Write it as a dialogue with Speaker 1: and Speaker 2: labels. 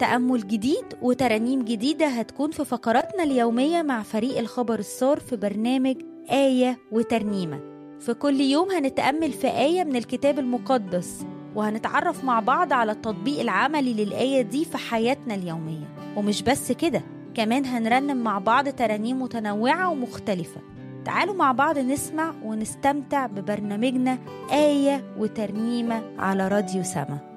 Speaker 1: تأمل جديد وترانيم جديدة هتكون في فقراتنا اليومية مع فريق الخبر السار في برنامج آية وترنيمة في كل يوم هنتأمل في آية من الكتاب المقدس وهنتعرف مع بعض على التطبيق العملي للآية دي في حياتنا اليومية ومش بس كده كمان هنرنم مع بعض ترانيم متنوعة ومختلفة تعالوا مع بعض نسمع ونستمتع ببرنامجنا آية وترنيمة على راديو سما